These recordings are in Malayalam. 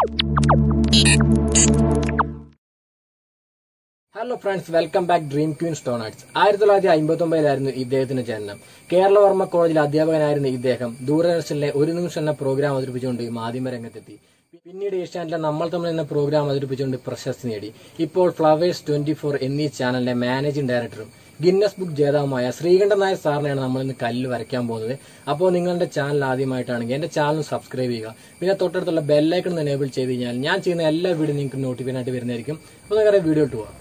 hello friends welcome back dream queen stone arts ആയിരത്തി തൊള്ളായിരത്തി അമ്പത്തി ഒമ്പതിലായിരുന്നു ഇദ്ദേഹത്തിന്റെ ജനനം കേരളവർമ്മ കോളേജിൽ അധ്യാപകനായിരുന്ന ഇദ്ദേഹം ദൂരദർശനിലെ ഒരു നിമിഷം എന്ന പ്രോഗ്രാം അവതരിപ്പിച്ചുകൊണ്ട് മാധ്യമരംഗത്തെത്തി പിന്നീട് ഏഷ്യാനെറ്റിലെ നമ്മൾ തമ്മിൽ എന്ന പ്രോഗ്രാം അവതരിപ്പിച്ചുകൊണ്ട് പ്രശസ്തി നേടി ഇപ്പോൾ ഫ്ലവേഴ്സ് ട്വന്റി ഫോർ എന്നീ ചാനലിലെ മാനേജിംഗ് ഡയറക്ടറും ഗിന്നസ് ബുക്ക് ജേതാവുമായ ശ്രീകണ്ഠൻ നായർ സാറിനെയാണ് നമ്മൾ ഇന്ന് കല്ല് വരയ്ക്കാൻ പോകുന്നത് അപ്പോൾ നിങ്ങളുടെ ചാനൽ ആദ്യമായിട്ടാണെങ്കിൽ എന്റെ ചാനൽ സബ്സ്ക്രൈബ് ചെയ്യുക പിന്നെ തൊട്ടടുത്തുള്ള ബെല്ലൈക്കൺ എനേബിൾ ചെയ്ത് കഴിഞ്ഞാൽ ഞാൻ ചെയ്യുന്ന എല്ലാ വീഡിയോ നിങ്ങൾക്ക് നോട്ടിഫിക്കേഷൻ ആയിട്ട് വരുന്നതായിരിക്കും അപ്പോൾ നിങ്ങളുടെ വീഡിയോ ഇട്ട് പോവാം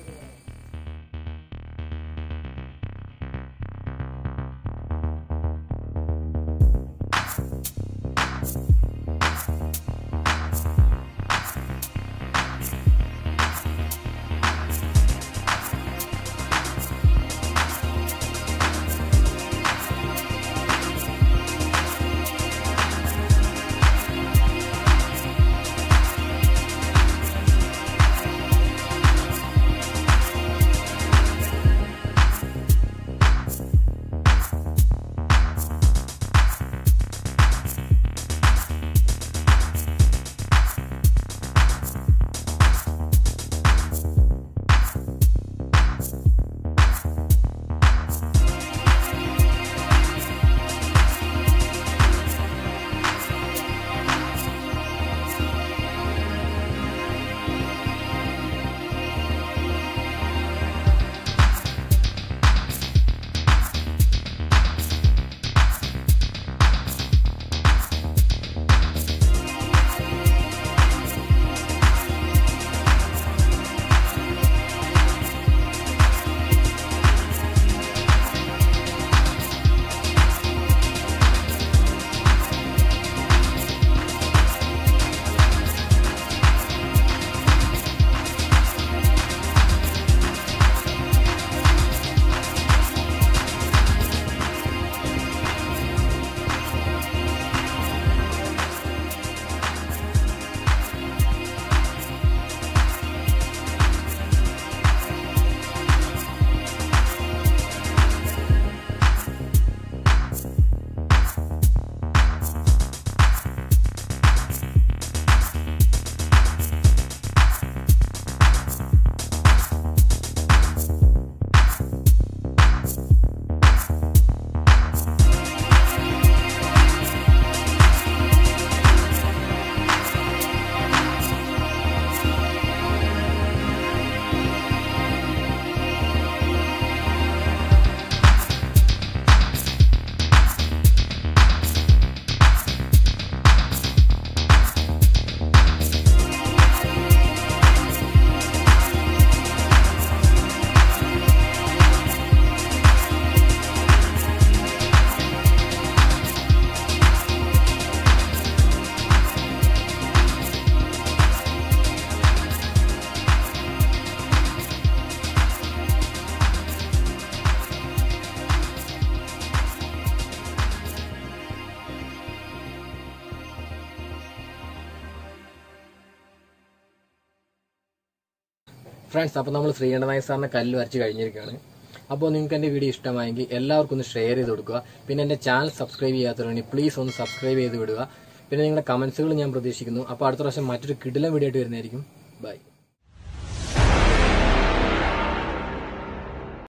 ഫ്രണ്ട്സ് അപ്പോൾ നമ്മൾ ശ്രീകണ്ഠ നായർ സാറിന്റെ കല്ല് വരച്ച് കഴിഞ്ഞിരിക്കുകയാണ് അപ്പോൾ നിങ്ങൾക്ക് എൻ്റെ വീഡിയോ ഇഷ്ടമായെങ്കിൽ എല്ലാവർക്കും ഒന്ന് ഷെയർ ചെയ്ത് കൊടുക്കുക പിന്നെ എൻ്റെ ചാനൽ സബ്സ്ക്രൈബ് ചെയ്യാത്തവരുണ്ടെങ്കിൽ പ്ലീസ് ഒന്ന് സബ്സ്ക്രൈബ് ചെയ്ത് വിടുക പിന്നെ നിങ്ങളുടെ കമൻസുകൾ ഞാൻ പ്രതീക്ഷിക്കുന്നു അപ്പോൾ അടുത്ത പ്രാവശ്യം മറ്റൊരു കിടിലം വീഡിയോ ആയിട്ട് വരുന്നതായിരിക്കും ബൈ